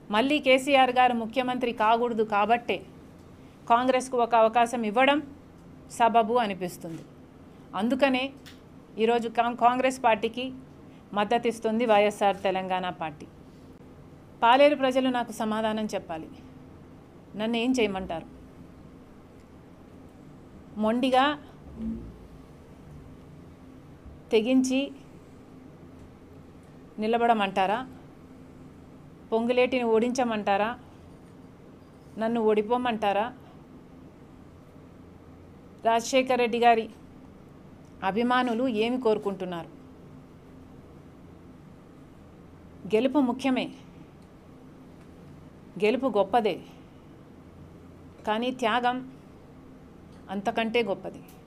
మళ్ళీ కేసీఆర్ గారు ముఖ్యమంత్రి కాకూడదు కాబట్టే కాంగ్రెస్కు ఒక అవకాశం ఇవ్వడం సబబు అనిపిస్తుంది అందుకనే ఈరోజు కాం- కాంగ్రెస్ పార్టీకి మద్దతు ఇస్తుంది వైఎస్ఆర్ తెలంగాణ పార్టీ పాలేరు ప్రజలు నాకు సమాధానం చెప్పాలి నన్ను ఏం చేయమంటారు మొండిగా తెగించి నిలబడమంటారా పొంగులేటిని ఓడించమంటారా నన్ను ఓడిపోమంటారా రాజశేఖర్ రెడ్డి గారి అభిమానులు ఏమి కోరుకుంటున్నారు గెలుపు ముఖ్యమే గెలుపు గొప్పదే కానీ త్యాగం అంతకంటే గొప్పది